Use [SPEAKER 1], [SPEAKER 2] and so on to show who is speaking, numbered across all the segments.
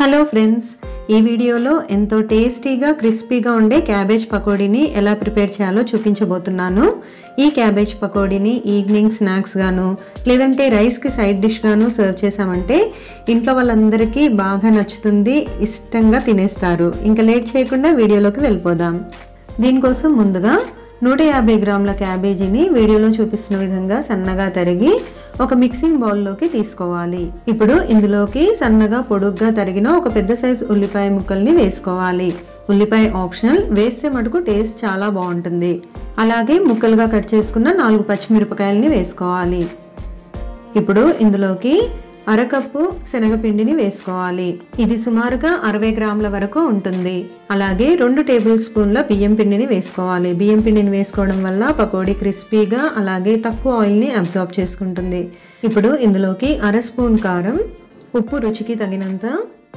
[SPEAKER 1] hello friends ఈ వీడియోలో ఎంతో టేస్టీగా క్రిస్పీగా ఉండే క్యాబేజ్ పకోడీని ఎలా ప్రిపేర్ చేయాలో చూపించబోతున్నాను ఈ క్యాబేజ్ పకోడీని ఈవినింగ్ స్నాక్స్ గాను లేదంటే రైస్కి సైడ్ డిష్ గాను సర్వ్ చేసామంటే ఇంట్లో వాళ్ళందరికీ బాగా నచ్చుతుంది ఇష్టంగా తినేస్తారు ఇంకా లేట్ చేయకుండా వీడియోలోకి వెళ్ళిపోదాం దీనికోసం ముందుగా నూట యాభై గ్రాముల క్యాబేజీని వీడియోలో చూపిస్తున్న విధంగా సన్నగా తరిగి ఒక మిక్సింగ్ బౌల్లోకి తీసుకోవాలి ఇప్పుడు ఇందులోకి సన్నగా పొడుగ్గా తరిగిన ఒక పెద్ద సైజు ఉల్లిపాయ ముక్కల్ని వేసుకోవాలి ఉల్లిపాయ ఆప్షనల్ వేస్తే మటుకు టేస్ట్ చాలా బాగుంటుంది అలాగే ముక్కలుగా కట్ చేసుకున్న నాలుగు పచ్చిమిరపకాయలని వేసుకోవాలి ఇప్పుడు ఇందులోకి అరకప్పు శనగపిండిని వేసుకోవాలి ఇది సుమారుగా అరవై గ్రాముల వరకు ఉంటుంది అలాగే రెండు టేబుల్ స్పూన్ల బియ్యం పిండిని వేసుకోవాలి బియ్యం పిండిని వేసుకోవడం వల్ల పకోడీ క్రిస్పీగా అలాగే తక్కువ ఆయిల్ని అబ్జార్బ్ చేసుకుంటుంది ఇప్పుడు ఇందులోకి అర స్పూన్ కారం ఉప్పు రుచికి తగినంత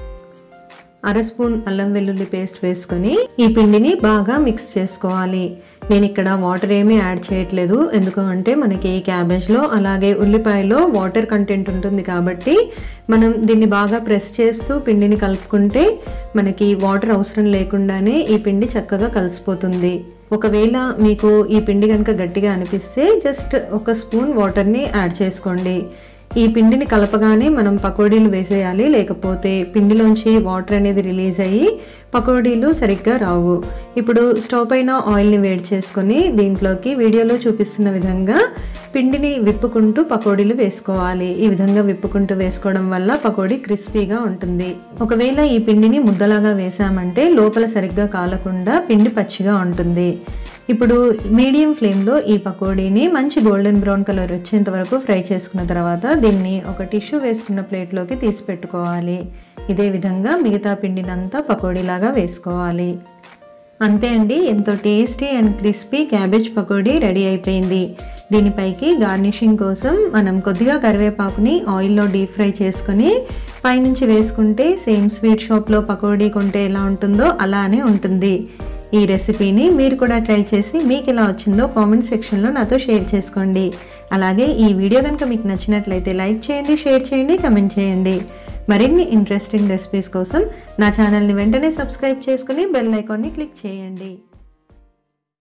[SPEAKER 1] అర స్పూన్ అల్లం వెల్లుల్లి పేస్ట్ వేసుకొని ఈ పిండిని బాగా మిక్స్ చేసుకోవాలి నేను ఇక్కడ వాటర్ ఏమీ యాడ్ చేయట్లేదు ఎందుకంటే మనకి క్యాబేజ్లో అలాగే ఉల్లిపాయలో వాటర్ కంటెంట్ ఉంటుంది కాబట్టి మనం దీన్ని బాగా ప్రెస్ చేస్తూ పిండిని కలుపుకుంటే మనకి వాటర్ అవసరం లేకుండానే ఈ పిండి చక్కగా కలిసిపోతుంది ఒకవేళ మీకు ఈ పిండి కనుక గట్టిగా అనిపిస్తే జస్ట్ ఒక స్పూన్ వాటర్ని యాడ్ చేసుకోండి ఈ పిండిని కలపగానే మనం పకోడీలు వేసేయాలి లేకపోతే పిండిలోంచి వాటర్ అనేది రిలీజ్ అయ్యి పకోడీలు సరిగ్గా రావు ఇప్పుడు స్టవ్ పైన ఆయిల్ని వేడి చేసుకొని దీంట్లోకి వీడియోలో చూపిస్తున్న విధంగా పిండిని విప్పుకుంటూ పకోడీలు వేసుకోవాలి ఈ విధంగా విప్పుకుంటూ వేసుకోవడం వల్ల పకోడీ క్రిస్పీగా ఉంటుంది ఒకవేళ ఈ పిండిని ముద్దలాగా వేసామంటే లోపల సరిగ్గా కాలకుండా పిండి పచ్చిగా ఉంటుంది ఇప్పుడు మీడియం ఫ్లేమ్లో ఈ పకోడీని మంచి గోల్డెన్ బ్రౌన్ కలర్ వచ్చేంత వరకు ఫ్రై చేసుకున్న తర్వాత దీన్ని ఒక టిష్యూ వేసుకున్న ప్లేట్లోకి తీసి పెట్టుకోవాలి ఇదే విధంగా మిగతా పిండినంతా పకోడీలాగా వేసుకోవాలి అంతే అండి ఎంతో tasty and crispy cabbage pakodi ready అయిపోయింది దీనిపైకి గార్నిషింగ్ కోసం మనం కొద్దిగా కరివేపాకుని ఆయిల్లో డీప్ ఫ్రై చేసుకొని పైనుంచి వేసుకుంటే సేమ్ స్వీట్ షాప్లో పకోడీ కొంటే ఎలా ఉంటుందో అలానే ఉంటుంది ఈ రెసిపీని మీరు కూడా ట్రై చేసి మీకు ఎలా వచ్చిందో కామెంట్ సెక్షన్లో నాతో షేర్ చేసుకోండి అలాగే ఈ వీడియో కనుక మీకు నచ్చినట్లయితే లైక్ చేయండి షేర్ చేయండి కమెంట్ చేయండి మరిన్ని ఇంట్రెస్టింగ్ రెసిపీస్ కోసం నా ఛానల్ని వెంటనే సబ్స్క్రైబ్ చేసుకుని బెల్ ఐకాన్ని క్లిక్ చేయండి